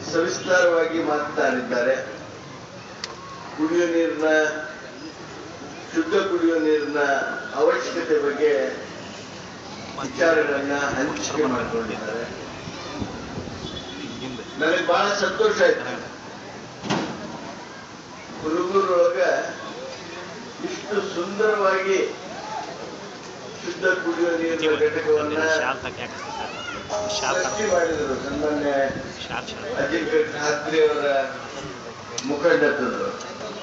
ಸವಿಸ್ತಾರವಾಗಿ ಮಾತನಾಡಿದ್ದಾರೆ ಕುಡಿಯುವ ನೀರಿನ ಶುದ್ಧ ಕುಡಿಯುವ ನೀರಿನ ಅವಶ್ಯಕತೆ ಬಗ್ಗೆ ವಿಚಾರಗಳನ್ನ ಹಂಚಿಕೆ ಮಾಡಿಕೊಂಡಿದ್ದಾರೆ ನನಗೆ ಬಹಳ ಸಂತೋಷ ಆಯ್ತು ಹುಡುಗರೊಳಗ ಇಷ್ಟು ಸುಂದರವಾಗಿ ಶುದ್ಧ ಕುಡಿಯುವ ನೀರಿನ ಘಟಕವನ್ನ ಸೃಷ್ಟಿ ಮಾಡಿದರು ಸನ್ಮಾನ್ಯ ಅಜಿಂಕ್ಯ ಖಾತ್ರಿ ಅವರ ಮುಖಂಡತ್ವದರು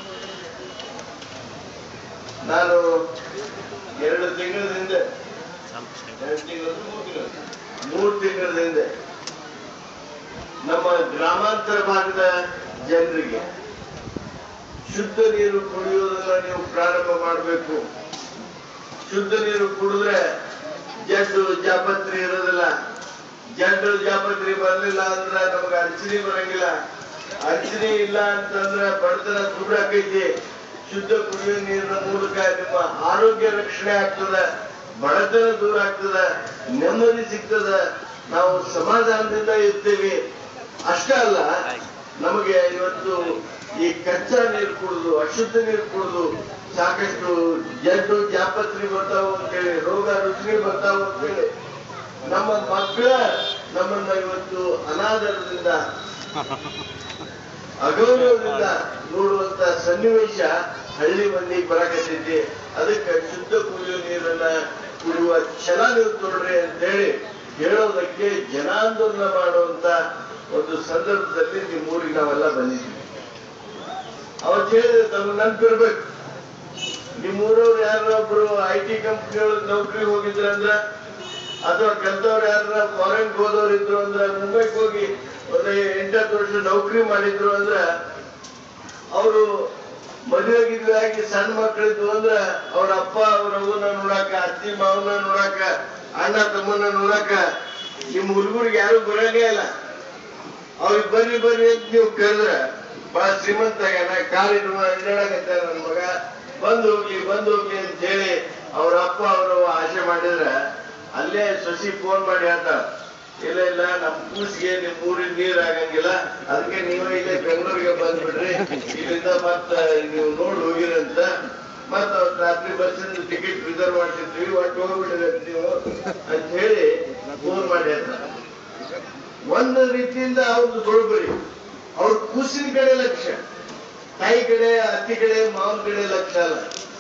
ನಾನು ಎರಡು ತಿಂಗಳ ಹಿಂದೆ ಎರಡು ತಿಂಗಳು ಮೂರು ತಿಂಗಳು ಮೂರು ತಿಂಗಳ ಹಿಂದೆ ನಮ್ಮ ಗ್ರಾಮಾಂತರ ಭಾಗದ ಜನರಿಗೆ ಶುದ್ಧ ನೀರು ಕುಡಿಯೋದನ್ನ ನೀವು ಪ್ರಾರಂಭ ಮಾಡಬೇಕು ಶುದ್ಧ ನೀರು ಕುಡಿದ್ರೆ ಜಡ್ಡು ಜಾಪತ್ರಿ ಇರೋದಿಲ್ಲ ಜಡ್ಡು ಜಾಪತ್ರಿ ಬರಲಿಲ್ಲ ಅಂದ್ರೆ ನಮಗೆ ಅಡಚಣೆ ಬರಂಗಿಲ್ಲ ಅಡಚಣೆ ಇಲ್ಲ ಅಂತಂದ್ರೆ ಬಡತನ ದೂರ ಆಕೈತಿ ಶುದ್ಧ ಕುಡಿಯುವ ನೀರಿನ ಮೂಲಕ ನಿಮ್ಮ ಆರೋಗ್ಯ ರಕ್ಷಣೆ ಆಗ್ತದ ಬಡತನ ದೂರ ಆಗ್ತದ ನೆಮ್ಮದಿ ಸಿಗ್ತದ ನಾವು ಸಮಾಧಾನದಿಂದ ಇರ್ತೀವಿ ಅಷ್ಟೇ ಅಲ್ಲ ನಮಗೆ ಇವತ್ತು ಈ ಕಚ್ಚಾ ನೀರು ಕುಡಿದು ಅಶುದ್ಧ ನೀರು ಕುಡಿದು ಸಾಕಷ್ಟು ಜಡ್ಡು ಜಾಪತ್ರಿ ಬರ್ತಾವು ಅಂತೇಳಿ ರೋಗ ರುಚಿನಿ ಬರ್ತಾವು ಅಂತೇಳಿ ನಮ್ಮ ಮಕ್ಕಳ ನಮ್ಮನ್ನ ಇವತ್ತು ಅನಾದರದಿಂದ ಅಗೌರವದಿಂದ ನೋಡುವಂತ ಸನ್ನಿವೇಶ ಹಳ್ಳಿ ಮಂದಿ ಬರಕತ್ತೈತಿ ಅದಕ್ಕೆ ಶುದ್ಧ ಕುಡಿಯುವ ನೀರನ್ನ ಕುಡಿಯುವ ಛಲ ನೀವು ತೊಡ್ರಿ ಅಂತೇಳಿ ಹೇಳೋದಕ್ಕೆ ಜನಾಂದೋಲನ ಮಾಡುವಂತ ಒಂದು ಸಂದರ್ಭದಲ್ಲಿ ನಿಮ್ಮೂರಿಗೆ ನಾವೆಲ್ಲ ಬಂದಿದ್ವಿ ಅವತ್ತು ಹೇಳಿದ್ರೆ ತಮ್ಗೆ ನೆನಪಿರ್ಬೇಕು ನಿಮ್ಮೂರವ್ರು ಯಾರೊಬ್ರು ಐ ಟಿ ಕಂಪ್ನಿಗಳು ನೌಕರಿ ಹೋಗಿದ್ರು ಅಂದ್ರ ಅಥವಾ ಕಲ್ತವ್ರು ಯಾರ ಫಾರಿನ್ ಹೋದವ್ರು ಇದ್ರು ಅಂದ್ರ ಮುಂಬೈಗೆ ಹೋಗಿ ಒಂದು ಎಂಟತ್ತು ವರ್ಷ ನೌಕರಿ ಮಾಡಿದ್ರು ಅಂದ್ರ ಅವರು ಮದುವೆ ಗಿದ್ವೆ ಆಗಿ ಸಣ್ಣ ಮಕ್ಕಳಿದ್ವು ಅಂದ್ರ ಅವ್ರ ಅಪ್ಪ ಅವ್ರ ಅವ್ವನ ನೋಡಾಕ ಅತ್ತಿ ಮಾವನ ನೋಡಾಕ ಅಣ್ಣ ತಮ್ಮನ ನೋಡಾಕ ನಿಮ್ ಹುಡುಗರಿಗೆ ಯಾರು ಬರಂಗೇ ಇಲ್ಲ ಅವ್ರಿಗೆ ಬರ್ರಿ ಬರ್ರಿ ಅಂತ ನೀವು ಕರೆದ್ರ ಬಹಳ ಶ್ರೀಮಂತ ಆಗ್ಯಾನ ಕಾಲಿನ ಅಡ್ಡಾಡಕತ್ತಾರ ನನ್ ಮಗ ಬಂದು ಹೋಗ್ಲಿ ಬಂದು ಹೋಗ್ಲಿ ಅಂತ ಹೇಳಿ ಅವ್ರ ಅಪ್ಪ ಅವರು ಆಸೆ ಮಾಡಿದ್ರ ಅಲ್ಲೇ ಸಸಿ ಫೋನ್ ಮಾಡಿ ಹೇಳ್ತಾರ ಇಲ್ಲ ಇಲ್ಲ ನಮ್ ಕೂಸಿಗೆ ನಿಮ್ ಊರಿನ ನೀರ್ ಆಗಂಗಿಲ್ಲ ಅದಕ್ಕೆ ನೀವು ಇಲ್ಲೇ ಬೆಂಗಳೂರಿಗೆ ಬಂದ್ಬಿಡ್ರಿ ಇಲ್ಲಿಂದ ಮತ್ತ ನೀವು ನೋಡಿ ಹೋಗಿರಂತ ಮತ್ತ ಅವತ್ತು ರಾತ್ರಿ ಬಸ್ಸಿನ ಟಿಕೆಟ್ ರಿಸರ್ವ್ ಮಾಡ್ತಿದ್ವಿ ಒಟ್ಟು ಹೋಗ್ಬಿಡ್ರಿ ನೀವು ಅಂತ ಹೇಳಿ ಫೋನ್ ಮಾಡಿ ಹೇಳ್ತಾರ ಒಂದು ರೀತಿಯಿಂದ ಅವ್ರದ್ದು ತೊಳಬರಿ ಅವ್ರ ಕೂಸಿನ ಕಡೆ ಲಕ್ಷ್ಯ ತಾಯಿ ಕಡೆ ಅತ್ತಿ ಕಡೆ ಮಾವನ ಕಡೆ ಲಕ್ಷ್ಯ ಅಲ್ಲ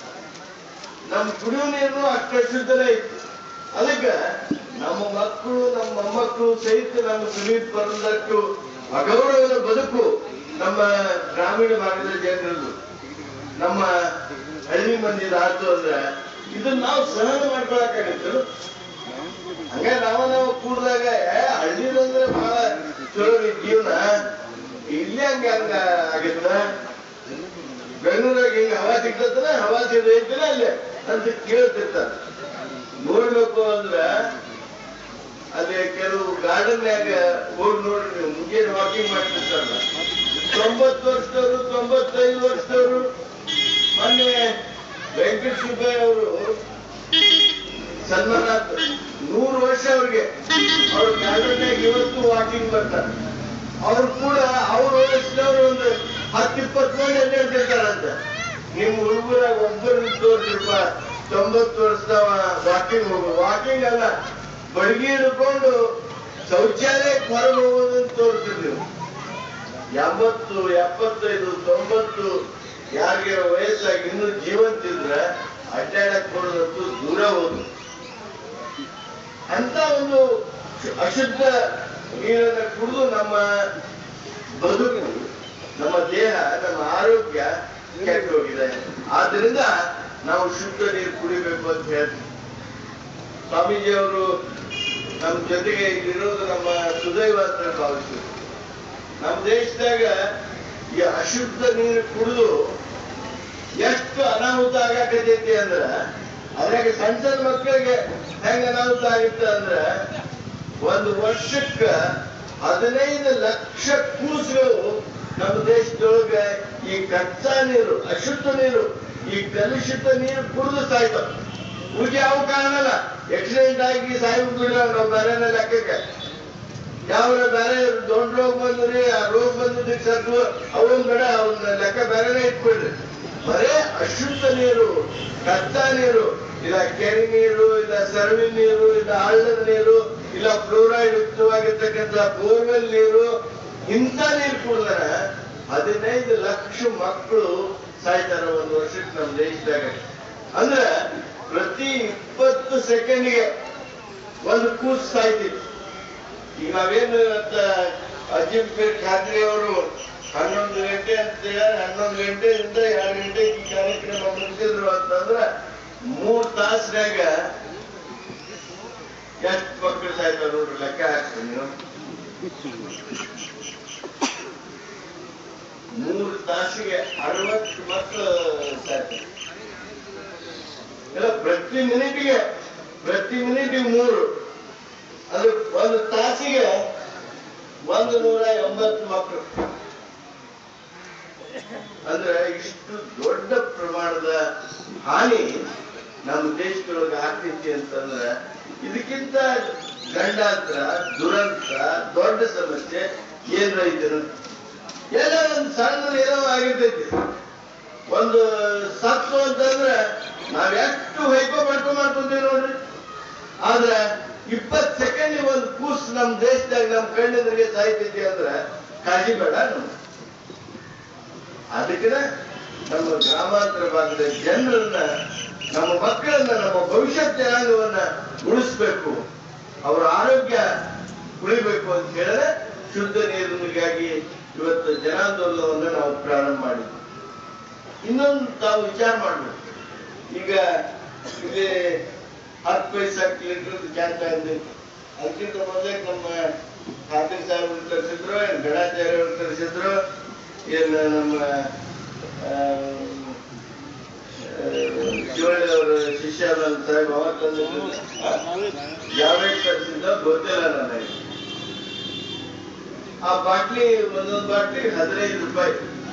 ನಮ್ ಕುಡಿಯೋ ನೀರು ಅಷ್ಟು ಶುದ್ಧನೇ ಇತ್ತು ಅದಕ್ಕೆ ನಮ್ಮ ಮಕ್ಕಳು ನಮ್ಮ ಮೊಮ್ಮಕ್ಕಳು ಸಹಿತ ನಮ್ಮ ಸುನೀತ್ ಬರೋದಷ್ಟು ಅಗೌರವದ ಬದುಕು ನಮ್ಮ ಗ್ರಾಮೀಣ ಭಾಗದ ಜನರದ್ದು ನಮ್ಮ ಹಳ್ಳಿ ಮಂದಿ ಆಯ್ತು ಅಂದ್ರೆ ಇದನ್ನ ನಾವು ಸಹನ ಮಾಡ್ಕೊಳಕ್ಕಾಗತ್ತು ಹಂಗ ನಾವ ನಾವು ಕೂಡ್ದಾಗ ಏ ಹಳ್ಳಿದಂದ್ರೆ ಬಹಳ ಚಲೋ ರೀ ಜೀವನ ಇಲ್ಲೇ ಹಂಗ ಹಂಗ ಆಗತ್ತ ಬೆಂಗಳೂರಾಗ ಹಿಂಗ ಹವಾ ಸಿಗ್ತದನ ಹವಾ ಸಿಗೈತಿನ ಅಲ್ಲೇ ಅಂತ ಕೇಳ್ತಿರ್ತಾರ ನೋಡ್ಬೇಕು ಅಂದ್ರ ಅಲ್ಲಿ ಕೆಲವು ಗಾರ್ಡನ್ಯಾಗ ಹೋಗಿ ನೋಡ್ರಿ ನೀವು ಮುಂಜಾನೆ ವಾಕಿಂಗ್ ಮಾಡ್ತಿರ್ತಾರಲ್ಲ ತೊಂಬತ್ತು ವರ್ಷದವರು ತೊಂಬತ್ತೈದು ವರ್ಷದವರು ಮೊನ್ನೆ ವೆಂಕಟ ಸುಬ್ಬಯ್ಯ ಅವರು ಸನ್ಮಾನ ಆಯ್ತು. ನೂರು ವರ್ಷ ಅವ್ರಿಗೆ ಅವ್ರ ಗಾರ್ಡನ್ಯಾಗ ಇವತ್ತು ವಾಕಿಂಗ್ ಬರ್ತಾರೆ ಅವ್ರು ಕೂಡ ಅವ್ರ ವಯಸ್ಸಿನವ್ರು ಒಂದು ಹತ್ತು ಇಪ್ಪತ್ತು ಮಂದಿ ಅಡ್ಡಾಡ್ತಿರ್ತಾರಂತ ನಿಮ್ ಹುಡುಗರಾಗ ಒಬ್ಬರು ತೋರ್ಸಿಪ್ಪ ತೊಂಬತ್ತು ವರ್ಷದವ ವಾಕಿಂಗ್ ಹೋಗು ವಾಕಿಂಗ್ ಅಲ್ಲ ಬಡಗಿ ಹಿಡ್ಕೊಂಡು ಶೌಚಾಲಯಕ್ಕೆ ಹೊರಗೆ ಹೋಗೋದನ್ನ ತೋರಿಸಿದ್ರು ಎಂಬತ್ತು ಎಪ್ಪತ್ತೈದು ತೊಂಬತ್ತು ಯಾರಿಗೆ ವಯಸ್ಸಾಗಿ ಇನ್ನೂ ಜೀವಂತಿದ್ರೆ ಅಡ್ಡಾಡಕ್ ಬರೋದಂತೂ ದೂರ ಹೋದ್ರು ಅಂತ ಒಂದು ಅಶುದ್ಧ ನೀರನ್ನ ಕುಡಿದು ನಮ್ಮ ಬದುಕು ನಮ್ಮ ದೇಹ ನಮ್ಮ ಆರೋಗ್ಯ ಕೆಟ್ಟು ಹೋಗಿದೆ ಆದ್ರಿಂದ ನಾವು ಶುದ್ಧ ನೀರು ಕುಡಿಬೇಕು ಅಂತ ಹೇಳ್ತೀವಿ ಸ್ವಾಮೀಜಿ ಅವರು ನಮ್ಮ ಜೊತೆಗೆ ಇಲ್ಲಿರೋದು ನಮ್ಮ ಸುದೈವ ಅಂತ ಭಾವಿಸ್ತೀವಿ ನಮ್ಮ ದೇಶದಾಗ ಈ ಅಶುದ್ಧ ನೀರು ಕುಡಿದು ಎಷ್ಟು ಅನಾಹುತ ಆಗಾಕತೈತಿ ಅಂದ್ರ ಅದ್ರಾಗ ಸಣ್ಣ ಸಣ್ಣ ಮಕ್ಕಳಿಗೆ ಹೆಂಗ ಅನಾಹುತ ಆಗಿತ್ತ ಅಂದ್ರ ಒಂದು ವರ್ಷಕ್ಕ ಹದಿನೈದು ಲಕ್ಷ ಕೂಸುಗಳು ನಮ್ಮ ದೇಶದೊಳಗ ಈ ಕಚ್ಚಾ ನೀರು ಅಶುದ್ಧ ನೀರು ಈ ಕಲುಷಿತ ನೀರು ಕುಡಿದು ಸಾಯ್ತಾವ ಉಳಿಗೆ ಯಾವ ಕಾರಣ ಅಲ್ಲ ಆಕ್ಸಿಡೆಂಟ್ ಆಗಿ ಸಾಯ್ಬಿಟ್ಟಿಲ್ಲ ನಾವು ಬೇರೆ ಲೆಕ್ಕಕ್ಕೆ ಯಾವ ಬೇರೆ ದೊಡ್ಡ ರೋಗ ಬಂದ್ರಿ ಆ ರೋಗ ಬಂದಿದ್ದಕ್ಕೆ ಸತ್ವ ಅವನ್ ಬೇಡ ಅವನ್ನ ಲೆಕ್ಕ ಬೇರೆನೇ ಇಟ್ಬಿಡ್ರಿ ಬರೇ ಅಶುದ್ಧ ನೀರು ಕಚ್ಚಾ ನೀರು ಇಲ್ಲ ಕೆರೆ ನೀರು ಇಲ್ಲ ಸರವಿ ನೀರು ಇಲ್ಲ ಹಳ್ಳದ ನೀರು ಇಲ್ಲ ಫ್ಲೋರೈಡ್ ಯುಕ್ತವಾಗಿರ್ತಕ್ಕಂಥ ಬೋರ್ವೆಲ್ ನೀರು ಇಂಥ ನೀರು ಕುಡಿದ್ರೆ ಹದಿನೈದು ಲಕ್ಷ ಮಕ್ಕಳು ಸಾಯ್ತಾರ ಒಂದು ವರ್ಷಕ್ಕೆ ನಮ್ಮ ದೇಶದಾಗ ಅಂದ್ರೆ ಪ್ರತಿ ಇಪ್ಪತ್ತು ಸೆಕೆಂಡ್ಗೆ ಒಂದು ಕೂಸು ಸಾಯ್ತಿತ್ತು ಈಗ ನಾವೇನು ಇವತ್ತ ಅಜಿಮ್ ಪೀರ್ ಖಾದ್ರಿ ಅವರು ಹನ್ನೊಂದು ಗಂಟೆ ಅಂತ ಹನ್ನೊಂದು ಗಂಟೆಯಿಂದ ಎರಡು ಗಂಟೆ ಈ ಕಾರ್ಯಕ್ರಮ ಮುಗಿಸಿದ್ರು ಅಂತಂದ್ರ ಮೂರ್ ತಾಸ್ನಾಗ ಎಷ್ಟು ಮಕ್ಕಳು ಸಾಯ್ತಾರ ನೋಡ್ರಿ ಲೆಕ್ಕ ಹಾಕ್ರಿ ನೀವು ಮೂರು ತಾಸಿಗೆ ಅರವತ್ತು ಮಕ್ಕಳು ಸಾಯ್ತಾರೆ ಇಲ್ಲ ಪ್ರತಿ ಮಿನಿಟ್ಗೆ ಪ್ರತಿ ಮಿನಿಟಿಗೆ ಮೂರು ಅದು ಒಂದು ತಾಸಿಗೆ ಒಂದು ನೂರ ಎಂಬತ್ತು ಮಕ್ಕಳು ಅಂದ್ರೆ ಇಷ್ಟು ದೊಡ್ಡ ಪ್ರಮಾಣದ ಹಾನಿ ನಮ್ಮ ದೇಶದೊಳಗೆ ಆಗ್ತೈತಿ ಅಂತಂದ್ರೆ ಇದಕ್ಕಿಂತ ಗಂಡಾಂತರ ದುರಂತ ದೊಡ್ಡ ಸಮಸ್ಯೆ ಏನ್ರ ಇದನ್ನು ಏನೋ ಒಂದು ಸಣ್ಣ ಏನೋ ಆಗಿರ್ತೈತಿ ಒಂದು ಸತ್ತು ಅಂತಂದ್ರೆ ನಾವ್ ಎಷ್ಟು ಹೊಯ್ಕೋ ಮಾಡ್ಕೊಂಡ್ ಮಾಡ್ಕೊಂತೀವಿ ನೋಡ್ರಿ ಆದ್ರೆ ಇಪ್ಪತ್ ಸೆಕೆಂಡ್ ಒಂದು ಕೂಸ್ ನಮ್ ದೇಶದಾಗ ನಮ್ ಕಣ್ಣೆದುರಿಗೆ ಸಾಯ್ತೈತಿ ಅಂದ್ರೆ ಕಾಳಜಿ ಬೇಡ ನಮ್ಗೆ ಅದಕ್ಕೆ ನಮ್ಮ ಗ್ರಾಮಾಂತರ ಭಾಗದ ಜನರನ್ನ ನಮ್ಮ ಮಕ್ಕಳನ್ನ ನಮ್ಮ ಭವಿಷ್ಯತ್ ಜನಾಂಗವನ್ನ ಉಳಿಸ್ಬೇಕು ಅವರ ಆರೋಗ್ಯ ಉಳಿಬೇಕು ಅಂತ ಹೇಳಿದ್ರೆ ಶುದ್ಧ ನೀರಿಗಾಗಿ ಇವತ್ತು ಜನಾಂದೋಲನವನ್ನು ನಾವು ಪ್ರಾರಂಭ ಮಾಡಿದ್ವಿ ಇನ್ನೊಂದು ತಾವು ವಿಚಾರ ಮಾಡ್ಬೇಕು ಈಗ ಇಲ್ಲಿ ಹತ್ತು ಪೈಸಾ ಲೀಟರ್ ಕ್ಯಾನ್ ತಂದು ಅದಕ್ಕಿಂತ ಮೊದಲೇ ನಮ್ಮ ಖಾತೆ ಸಾಹೇಬ್ ತರಿಸಿದ್ರು ಏನ್ ಗಣಾಚಾರ್ಯ ಅವ್ರು ತರಿಸಿದ್ರು ಏನ್ ನಮ್ಮ ಶಿವಳ್ಳಿ ಅವರ ಶಿಷ್ಯ ನನ್ನ ಸಾಹೇಬ್ ಅವ ತಂದಿದ್ದು ಯಾವ್ಯಾವ ತರಿಸಿದ್ದ ಗೊತ್ತಿಲ್ಲ ನನಗೆ ಆ ಬಾಟ್ಲಿ ಒಂದೊಂದು ಬಾಟ್ಲಿ ಹದಿನೈದು ರೂಪಾಯಿ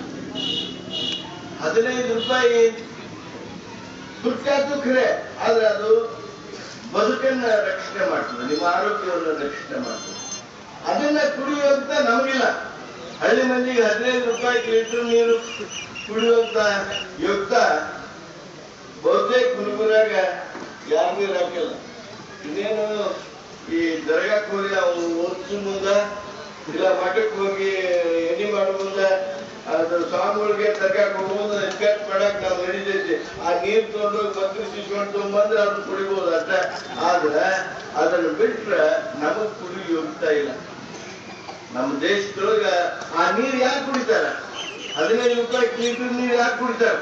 ಹದಿನೈದು ರೂಪಾಯಿ ದುಡ್ಡಾತು ಖರೆ ಆದ್ರೆ ಅದು ಬದುಕನ್ನ ರಕ್ಷಣೆ ಮಾಡ್ತದೆ ನಿಮ್ಮ ಆರೋಗ್ಯವನ್ನು ರಕ್ಷಣೆ ಮಾಡ್ತದೆ ಅದನ್ನ ಕುಡಿಯುವಂತ ನಮಗಿಲ್ಲ ಹಳ್ಳಿ ಮಂದಿಗೆ ಹದಿನೈದು ರೂಪಾಯಿ ಲೀಟರ್ ನೀರು ಕುಡಿಯುವಂತ ಯುಕ್ತ ಬಹುತೇಕ ಹುಡುಗರಾಗ ಯಾರಿಗೂ ಇರಾಕಿಲ್ಲ ಇನ್ನೇನು ಈ ದರ್ಗಾಕ್ ಹೋಗಿ ಅವ್ನು ಓದಿಸು ಮುಂದ ಇಲ್ಲ ಮಠಕ್ಕೆ ಹೋಗಿ ಎಣ್ಣೆ ಮಾಡೋ ಮುಂದ ಅದು ಸ್ವಾಮಿಗಳಿಗೆ ದರ್ಗಾಕ್ ಹೋಗುವುದು ಎಸ್ಕೇಟ್ ಮಾಡಕ್ ನಾವು ನಡೀತೈತಿ ಆ ನೀರ್ ತಗೊಂಡೋಗಿ ಮಂತ್ರಿ ಶಿಶ್ಕೊಂಡು ತಗೊಂಡ್ಬಂದ್ರೆ ಅದನ್ನ ಕುಡಿಬಹುದು ಅಷ್ಟೇ ಆದ್ರೆ ಅದನ್ನ ಬಿಟ್ರೆ ನಮಗ್ ಕುಡಿ ಯೋಗ್ತಾ ಇಲ್ಲ ನಮ್ಮ ದೇಶದೊಳಗ ಆ ನೀರ್ ಯಾಕೆ ಕುಡಿತಾರ ಹದಿನೈದು ರೂಪಾಯಿ ಲೀಟರ್ ನೀರ್ ಯಾಕೆ ಕುಡಿತಾರ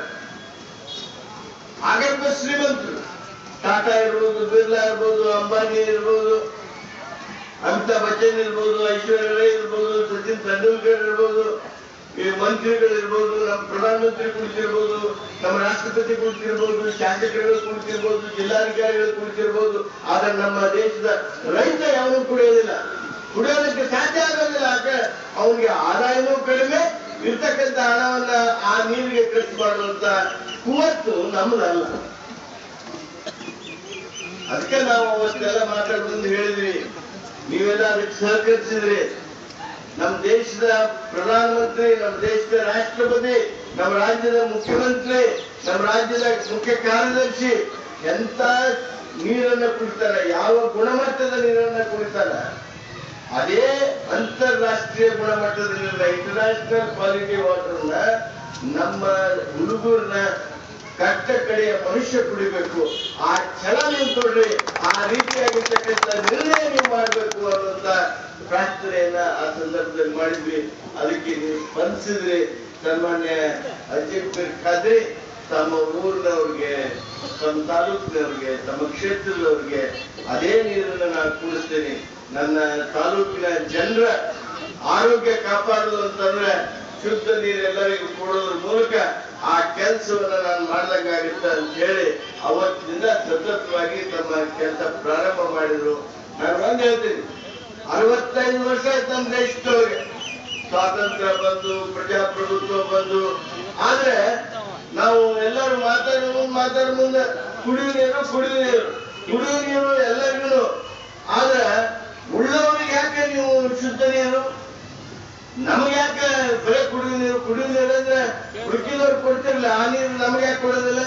ಆಗರ್ಭ ಶ್ರೀಮಂತರು ಟಾಟಾ ಇರ್ಬೋದು ಬಿರ್ಲಾ ಇರ್ಬೋದು ಅಂಬಾನಿ ಇರ್ಬೋದು ಅಮಿತಾಬ್ ಬಚ್ಚನ್ ಇರ್ಬೋದು ಐಶ್ವರ್ಯ ರೈ ಇರ್ಬೋದು ಸಚಿನ್ ತೆಂಡೂಲ್ಕರ್ ಇರ್ಬೋದು ಈ ಮಂತ್ರಿಗಳಿರ್ಬೋದು ನಮ್ಮ ಪ್ರಧಾನಮಂತ್ರಿ ಕುಳಿತಿರ್ಬೋದು ನಮ್ಮ ರಾಷ್ಟ್ರಪತಿ ಕುಳಿತಿರ್ಬೋದು ಶಾಸಕರುಗಳು ಕುಳಿತಿರ್ಬೋದು ಜಿಲ್ಲಾಧಿಕಾರಿಗಳು ಕುಳಿತಿರ್ಬೋದು ಆದ್ರೆ ನಮ್ಮ ದೇಶದ ರೈತ ಯಾವನು ಕುಡಿಯೋದಿಲ್ಲ ಕುಡಿಯೋದಕ್ಕೆ ಸಾಧ್ಯ ಆಗೋದಿಲ್ಲ ಯಾಕೆ ಅವನಿಗೆ ಆದಾಯವೂ ಕಡಿಮೆ ಇರ್ತಕ್ಕಂಥ ಹಣವನ್ನ ಆ ನೀರಿಗೆ ಖರ್ಚು ಮಾಡುವಂತ ಕುವತ್ತು ನಮ್ಮದಲ್ಲ ಅದಕ್ಕೆ ನಾವು ಅವತ್ತೆಲ್ಲ ಮಾತಾಡೋದು ಹೇಳಿದ್ವಿ ನೀವೆಲ್ಲ ಅದಕ್ಕೆ ಸಹಕರಿಸಿದ್ರಿ ನಮ್ಮ ದೇಶದ ಪ್ರಧಾನಮಂತ್ರಿ ನಮ್ಮ ದೇಶದ ರಾಷ್ಟ್ರಪತಿ ನಮ್ಮ ರಾಜ್ಯದ ಮುಖ್ಯಮಂತ್ರಿ ನಮ್ಮ ರಾಜ್ಯದ ಮುಖ್ಯ ಕಾರ್ಯದರ್ಶಿ ಎಂತ ನೀರನ್ನ ಕುಡಿತಾರೆ ಯಾವ ಗುಣಮಟ್ಟದ ನೀರನ್ನ ಕುಡಿತಾರೆ ಅದೇ ಅಂತಾರಾಷ್ಟ್ರೀಯ ಗುಣಮಟ್ಟದ ನೀರನ್ನ ಇಂಟರ್ನ್ಯಾಷನಲ್ ಕ್ವಾಲಿಟಿ ವಾಟರ್ನ ನಮ್ಮ ಹುಡುಗರನ್ನ ಕಟ್ಟ ಕಡೆಯ ಮನುಷ್ಯ ಕುಡಿಬೇಕು ಆ ಛಲ ನೀವು ಕೊಡ್ರಿ ಆ ರೀತಿಯಾಗಿರ್ತಕ್ಕಂಥ ನಿರ್ಣಯ ನೀವು ಮಾಡಬೇಕು ಅನ್ನುವಂತ ಪ್ರಾರ್ಥನೆಯನ್ನ ಆ ಸಂದರ್ಭದಲ್ಲಿ ಮಾಡಿದ್ವಿ ಅದಕ್ಕೆ ನೀವು ಸ್ಪಂದಿಸಿದ್ರಿ ಸನ್ಮಾನ್ಯ ಅಜಿತ್ ಖಾದ್ರಿ ತಮ್ಮ ಊರಿನವ್ರಿಗೆ ತಮ್ಮ ತಾಲೂಕಿನವ್ರಿಗೆ ತಮ್ಮ ಕ್ಷೇತ್ರದವ್ರಿಗೆ ಅದೇ ನೀರನ್ನು ನಾನು ಕುಡಿಸ್ತೇನೆ ನನ್ನ ತಾಲೂಕಿನ ಜನರ ಆರೋಗ್ಯ ಕಾಪಾಡುದು ಅಂತಂದ್ರೆ ಶುದ್ಧ ನೀರು ಎಲ್ಲರಿಗೂ ಕೊಡೋದ್ರ ಮೂಲಕ ಆ ಕೆಲಸವನ್ನ ನಾನು ಮಾಡ್ದಂಗಾಗುತ್ತೆ ಅಂತ ಹೇಳಿ ಅವತ್ತಿನಿಂದ ಸತತವಾಗಿ ತಮ್ಮ ಕೆಲಸ ಪ್ರಾರಂಭ ಮಾಡಿದ್ರು ನಾನು ಒಂದ್ ಹೇಳ್ತೀನಿ ಅರವತ್ತೈದು ವರ್ಷ ಆಯ್ತು ನಮ್ಮ ದೇಶದೊಳಗೆ ಸ್ವಾತಂತ್ರ್ಯ ಬಂದು ಪ್ರಜಾಪ್ರಭುತ್ವ ಬಂದು ಆದ್ರೆ ನಾವು ಎಲ್ಲರೂ ಮಾತಾಡೋ ಮುಂದೆ ಮಾತಾಡೋ ಮುಂದೆ ಕುಡಿಯುವ ನೀರು ಕುಡಿಯುವ ನೀರು ಕುಡಿಯುವ ನೀರು ಎಲ್ಲರಿಗೂ ಆದ್ರೆ ಉಳ್ಳವರಿಗೆ ಯಾಕೆ ನೀವು ಶುದ್ಧ ನೀರು ನಮಗೆ ಯಾಕೆ ಬರೀ ಕುಡಿಯುವ ನೀರು ಕುಡಿಯುವ ನೀರು ಅಂದ್ರೆ ಹುಡುಕಿದವ್ರು ಕೊಡ್ತಿರ್ಲಿಲ್ಲ ಆ ನೀರು ನಮಗೆ ಯಾಕೆ ಕೊಡೋದಿಲ್ಲ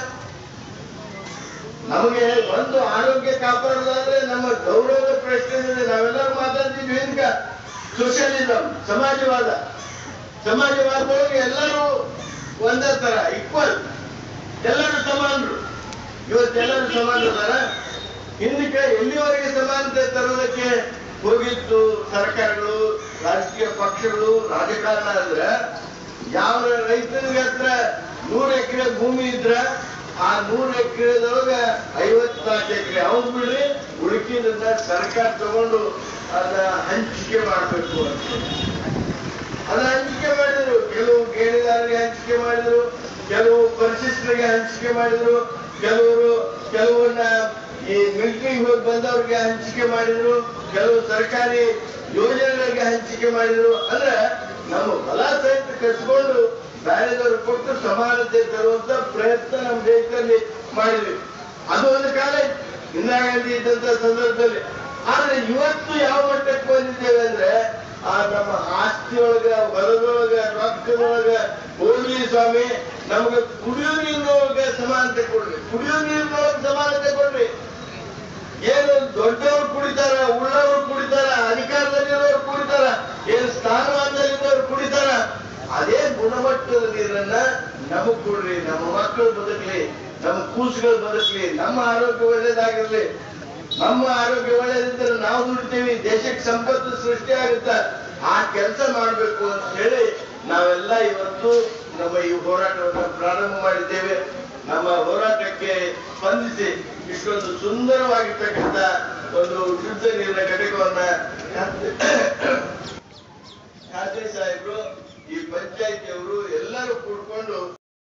ನಮಗೆ ಒಂದು ಆರೋಗ್ಯ ಕಾಪಾಡೋದಾದ್ರೆ ನಮ್ಮ ಗೌರವದ ಪ್ರಶ್ನೆ ಇದೆ ನಾವೆಲ್ಲರೂ ಮಾತಾಡ್ತಿದ್ವಿ ಈಗ ಸೋಷಿಯಲಿಸಂ ಸಮಾಜವಾದ ಸಮಾಜವಾದದೊಳಗೆ ಎಲ್ಲರೂ ಒಂದೇ ತರ ಈಕ್ವಲ್ ಎಲ್ಲರೂ ಸಮಾನರು ಇವತ್ತೆಲ್ಲರೂ ಸಮಾನದಾರ ಹಿಂದಕ್ಕೆ ಎಲ್ಲಿವರೆಗೆ ಸಮಾನತೆ ತರೋದಕ್ಕೆ ಹೋಗಿತ್ತು ಸರ್ಕಾರಗಳು ರಾಜಕೀಯ ಪಕ್ಷಗಳು ರಾಜಕಾರಣ ಅಂದ್ರೆ ಯಾವ ರೈತನಿಗೆ ಹತ್ರ ನೂರು ಎಕರೆ ಭೂಮಿ ಇದ್ರ ಆ ನೂರು ಎಕರೆದೊಳಗ ಐವತ್ನಾಲ್ಕು ಎಕರೆ ಅವ್ನು ಬಿಡ್ರಿ ಉಳುಕಿದ್ರಿಂದ ಸರ್ಕಾರ ತಗೊಂಡು ಅದ ಹಂಚಿಕೆ ಮಾಡಬೇಕು ಅಂತ ಅದನ್ನ ಹಂಚಿಕೆ ಮಾಡಿದ್ರು ಕೆಲವು ಗೇಣಿದಾರರಿಗೆ ಹಂಚಿಕೆ ಮಾಡಿದ್ರು ಕೆಲವು ಪರಿಶಿಷ್ಟರಿಗೆ ಹಂಚಿಕೆ ಮಾಡಿದ್ರು ಕೆಲವರು ಕೆಲವನ್ನ ಈ ಮಿಲಿಟರಿಗೆ ಹೋಗಿ ಬಂದವ್ರಿಗೆ ಹಂಚಿಕೆ ಮಾಡಿದ್ರು ಕೆಲವು ಸರ್ಕಾರಿ ಯೋಜನೆಗಳಿಗೆ ಹಂಚಿಕೆ ಮಾಡಿದ್ರು ಅಂದ್ರೆ ನಮ್ಮ ಬಲ ಸಹಿತ ಕಟ್ಕೊಂಡು ಬೇರೆದವ್ರು ಕೊಟ್ಟು ಸಮಾನತೆ ತರುವಂತ ಪ್ರಯತ್ನ ನಮ್ಮ ದೇಶದಲ್ಲಿ ಮಾಡಿದ್ವಿ ಅದು ಒಂದು ಕಾಲ ಇತ್ತು. ಇಂದಿರಾ ಗಾಂಧಿ ಇದ್ದಂತ ಸಂದರ್ಭದಲ್ಲಿ ಆದ್ರೆ ಇವತ್ತು ಯಾವ ಮಟ್ಟಕ್ಕೆ ಬಂದಿದ್ದೇವೆ ಅಂದ್ರೆ ಆ ನಮ್ಮ ಆಸ್ತಿಯೊಳಗ ಹೊಲದೊಳಗ ರೊಕ್ಕದೊಳಗ ಹೋಗ್ಲಿ ಸ್ವಾಮಿ ನಮ್ಗೆ ಕುಡಿಯೋ ನೀರಿನೊಳಗ ಸಮಾನತೆ ಕೊಡ್ರಿ ಕುಡಿಯೋ ನೀರಿನೊಳಗೆ ಸಮಾನತೆ ಕೊಡ್ರಿ ಏನು ದೊಡ್ಡವರು ಕುಡಿತಾರ ಉಳ್ಳವರು ಕುಡಿತಾರ ಅಧಿಕಾರದಲ್ಲಿರೋರು ಕುಡಿತಾರ ಏನು ಸ್ಥಾನಮಾನದಲ್ಲಿರೋರು ಕುಡಿತಾರ ಅದೇ ಗುಣಮಟ್ಟದ ನೀರನ್ನ ನಮಗ್ ಕೊಡ್ರಿ ನಮ್ಮ ಮಕ್ಕಳು ಬದುಕಲಿ ನಮ್ಮ ಕೂಸುಗಳು ಬದುಕಲಿ ನಮ್ಮ ಆರೋಗ್ಯ ಒಳ್ಳೇದಾಗಿರ್ಲಿ ನಮ್ಮ ಆರೋಗ್ಯ ಒಳ್ಳೇದಿದ್ರೆ ನಾವು ದುಡಿತೀವಿ ದೇಶಕ್ಕೆ ಸಂಪತ್ತು ಸೃಷ್ಟಿ ಆಗುತ್ತ ಆ ಕೆಲಸ ಮಾಡಬೇಕು ಅಂತ ಹೇಳಿ ನಾವೆಲ್ಲ ಇವತ್ತು ನಮ್ಮ ಈ ಹೋರಾಟವನ್ನು ಪ್ರಾರಂಭ ಮಾಡಿದ್ದೇವೆ ನಮ್ಮ ಹೋರಾಟಕ್ಕೆ ಸ್ಪಂದಿಸಿ ಇಷ್ಟೊಂದು ಸುಂದರವಾಗಿರ್ತಕ್ಕಂಥ ಒಂದು ಶುದ್ಧ ನೀರಿನ ಘಟಕವನ್ನ ಖಾತೆ ಸಾಹೇಬರು ಈ ಪಂಚಾಯಿತಿಯವರು ಎಲ್ಲರೂ ಕೂಡ್ಕೊಂಡು